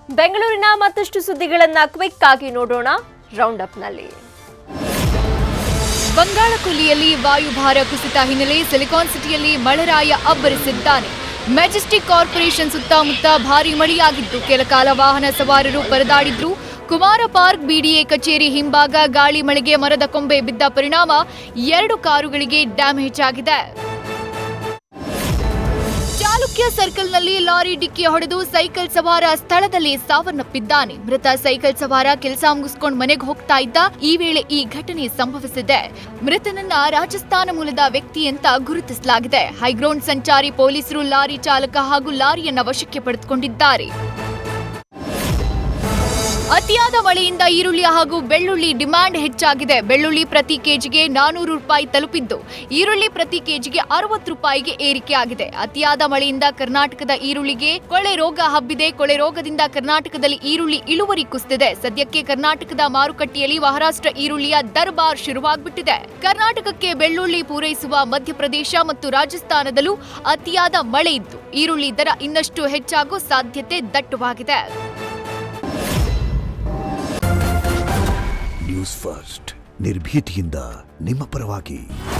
ಬೆಂಗಳೂರಿನ ಮತ್ತಷ್ಟು ಸುದ್ದಿಗಳನ್ನ ಕ್ವಿಕ್ ಆಗಿ ನೋಡೋಣ ರೌಂಡ್ ಅಪ್ನಲ್ಲಿ ಬಂಗಾಳಕೊಲ್ಲಿಯಲ್ಲಿ ವಾಯುಭಾರ ಕುಸಿತ ಹಿನ್ನೆಲೆ ಸಿಲಿಕಾನ್ ಸಿಟಿಯಲ್ಲಿ ಮಳೆರಾಯ ಅಬ್ಬರಿಸಿದ್ದಾನೆ ಮೆಜೆಸ್ಟಿಕ್ ಕಾರ್ಪೊರೇಷನ್ ಸುತ್ತಮುತ್ತ ಭಾರೀ ಮಳೆಯಾಗಿದ್ದು ಕೆಲ ಕಾಲ ವಾಹನ ಸವಾರರು ಪರದಾಡಿದ್ರು ಕುಮಾರ ಪಾರ್ಕ್ ಬಿಡಿಎ ಕಚೇರಿ ಹಿಂಭಾಗ ಗಾಳಿ ಮಳೆಗೆ ಮರದ ಕೊಂಬೆ ಬಿದ್ದ ಪರಿಣಾಮ ಎರಡು ಕಾರುಗಳಿಗೆ ಡ್ಯಾಮೇಜ್ ಆಗಿದೆ ಚಾಲುಕ್ಯ ಸರ್ಕಲ್ನಲ್ಲಿ ಲಾರಿ ಡಿಕ್ಕಿ ಹೊಡೆದು ಸೈಕಲ್ ಸವಾರ ಸ್ಥಳದಲ್ಲಿ ಸಾವನ್ನಪ್ಪಿದ್ದಾನೆ ಮೃತ ಸೈಕಲ್ ಸವಾರ ಕೆಲಸ ಮುಗಿಸ್ಕೊಂಡು ಮನೆಗೆ ಹೋಗ್ತಾ ಇದ್ದ ಈ ವೇಳೆ ಈ ಘಟನೆ ಸಂಭವಿಸಿದೆ ಮೃತನನ್ನ ರಾಜಸ್ಥಾನ ಮೂಲದ ವ್ಯಕ್ತಿ ಅಂತ ಗುರುತಿಸಲಾಗಿದೆ ಹೈಗ್ರೌಂಡ್ ಸಂಚಾರಿ ಪೊಲೀಸರು ಲಾರಿ ಚಾಲಕ ಹಾಗೂ ಲಾರಿಯನ್ನ ವಶಕ್ಕೆ ಪಡೆದುಕೊಂಡಿದ್ದಾರೆ ಅತಿಯಾದ ಮಳೆಯಿಂದ ಈರುಳ್ಳಿ ಹಾಗೂ ಬೆಳ್ಳುಳ್ಳಿ ಡಿಮ್ಯಾಂಡ್ ಹೆಚ್ಚಾಗಿದೆ ಬೆಳ್ಳುಳ್ಳಿ ಪ್ರತಿ ಕೆಜಿಗೆ ನಾನೂರು ರೂಪಾಯಿ ತಲುಪಿದ್ದು ಈರುಳ್ಳಿ ಪ್ರತಿ ಕೆಜಿಗೆ ಅರವತ್ತು ರೂಪಾಯಿಗೆ ಏರಿಕೆಯಾಗಿದೆ ಅತಿಯಾದ ಮಳೆಯಿಂದ ಕರ್ನಾಟಕದ ಈರುಳ್ಳಿಗೆ ಕೊಳೆ ರೋಗ ಹಬ್ಬಿದೆ ಕೊಳೆ ರೋಗದಿಂದ ಕರ್ನಾಟಕದಲ್ಲಿ ಈರುಳ್ಳಿ ಇಳುವರಿ ಕುಸಿದಿದೆ ಸದ್ಯಕ್ಕೆ ಕರ್ನಾಟಕದ ಮಾರುಕಟ್ಟೆಯಲ್ಲಿ ಮಹಾರಾಷ್ಟ್ರ ಈರುಳ್ಳಿಯ ದರ್ಬಾರ್ ಶುರುವಾಗ್ಬಿಟ್ಟಿದೆ ಕರ್ನಾಟಕಕ್ಕೆ ಬೆಳ್ಳುಳ್ಳಿ ಪೂರೈಸುವ ಮಧ್ಯಪ್ರದೇಶ ಮತ್ತು ರಾಜಸ್ಥಾನದಲ್ಲೂ ಅತಿಯಾದ ಮಳೆ ಇದ್ದು ಈರುಳ್ಳಿ ದರ ಇನ್ನಷ್ಟು ಹೆಚ್ಚಾಗೋ ಸಾಧ್ಯತೆ ದಟ್ಟವಾಗಿದೆ ನ್ಯೂಸ್ ಫಸ್ಟ್ ನಿರ್ಭೀತಿಯಿಂದ ನಿಮ್ಮ ಪರವಾಗಿ